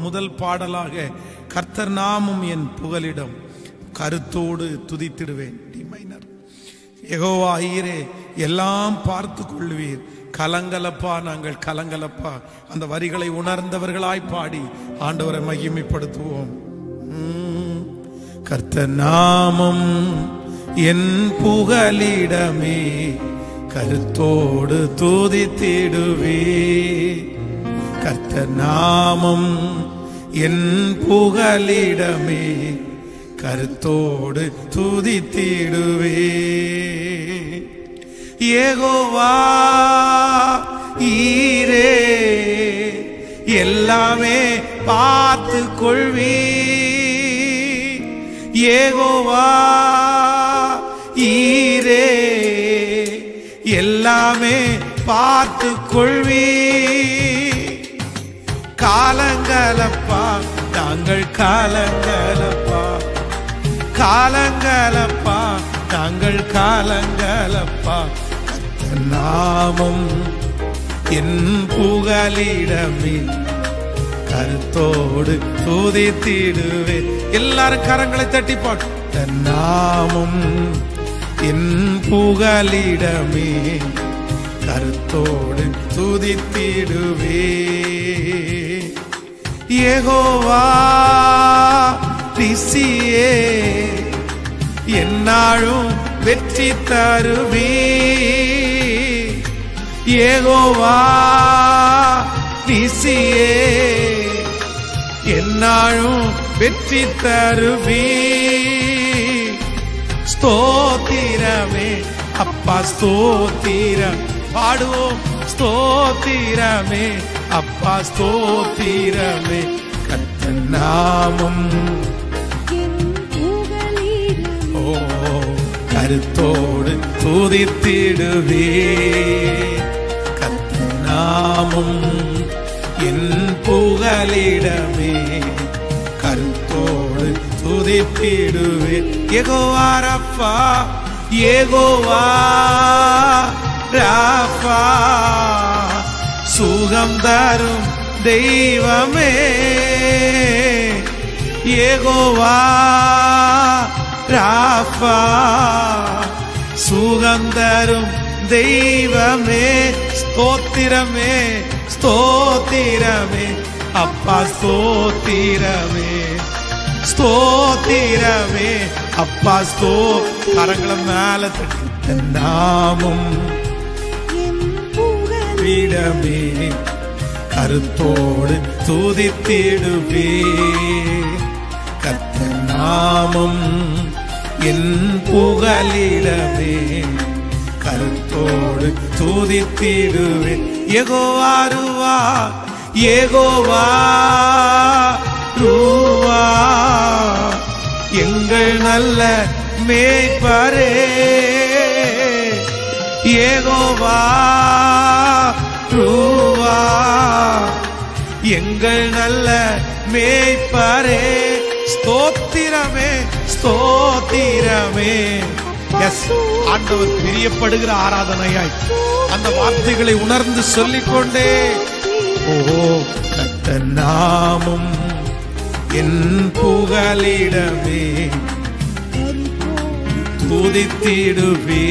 முதல் பாடலாக கர்த்தர் நாமும் என் புகலிடம் கருத்தோடு துதித்திடுவேன் டி மைனர் யெகோவா ஐயரே எல்லாம் பார்த்து கொள்வீர் கலங்கலப்பா நாங்கள் கலங்கலப்பா அந்த வரிகளை உணர்ந்தவர்களாய் பாடி ஆண்டவரை மகிமைப்படுத்துவோம் உம். கர்த்தர் நாமம் என் புகலிடமே கருத்தோடு துதித்திடுவே கர்த்தர் நாமம் என் புகலிடமே கருத்தோடு துதித்திடுவே ஏகோவா ஈரே எல்லாமே பார்த்து கொள்வீ ஏகோவா ஈரே எல்லாமே பார்த்து கொள்வீ காலங்களப்பா நாங்கள் காலங்களப்பா காலங்களப்பா நாங்கள் காலங்களப்பா கர்த்தர் நாமம் என் புகலிடமே கருத்தோடு துதித்திடுவே எல்லாரும் கரங்களை தட்டி பாட்டு நாமம் என் புகலிடமே கருத்தோடு துதித்திடுவே ஏகோவா ரிசியே என்னாலும் வெற்றி தருவே ஏகோவா நிசியே என்னாலும் வெற்றி தருவி ஸ்தோத்திரமே அப்பா ஸ்தோத்திரம் பாடுவோம் ஸ்தோத்திரமே அப்பா ஸ்தோத்திரமே கத்தன் நாமம் ஓ கருத்தோடு துதித்திடுவே கர்த்தர் நாமம் என் புகலிடமே கருத்தோடு துதித்திடுவே ஏகோவா ரப்பா ஏகோவா ராப்பா சுகம் தரும் தெய்வமே ஏகோவா ராப்பா சுகந்தரும் தெய்வமே ஸ்தோத்திரமே ஸ்தோத்திரமே அப்பா ஸ்தோத்திரமே ஸ்தோத்திரமே அப்பா ஸ்தோ கரங்களை மேல தட்டி நாமம் பீடமே கருத்தோடு துதித்திடுவே கத்த நாமம் என் புகலிடமே கருத்தோடு துதித்திடுவே எகோவாருவா ஏகோவா ரூவா எங்கள் நல்ல மேய்ப்பரே ஏகோவா ரூவா எங்கள் நல்ல மேய்ப்பரே ஸ்தோத்திரமே ஸ்தோத்திரமே எஸ் ஆண்டவர் பிரியப்படுகிற ஆராதனையாய் அந்த வார்த்தைகளை உணர்ந்து சொல்லிக்கொண்டே ஓ கத்த நாமம் என் புகலிடமே துதித்திடுவே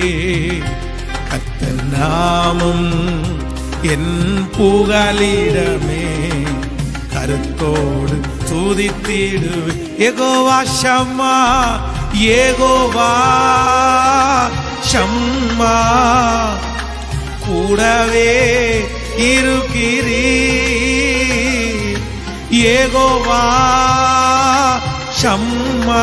கத்த நாமம் என் புகலிடமே கருத்தோடு துதித்திடுவே ஏகோவா ஷம்மா ஏகோவா ஷம்மா கூடவே இருக்கிறீ ஏகோவா ஷம்மா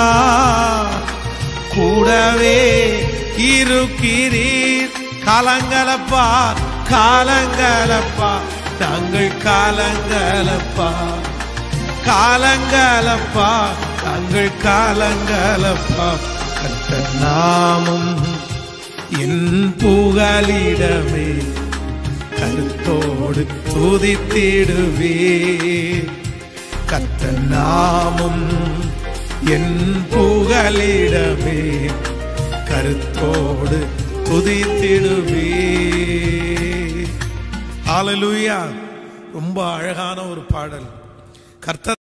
கூடவே இருக்கிறீர் காலங்களப்பா காலங்களப்பா நாங்கள் காலங்களப்பா காலங்களப்பா நாங்கள் காலங்களப்பா கத்த நாமம் என் புகலிடமே கருத்தோடு துதித்திடுவே கத்த நாமம் என் புகலிடமே கருத்தோடு துதித்திடுவே ஹalleluya ரொம்ப அழகான ஒரு பாடல் கர்த்தர்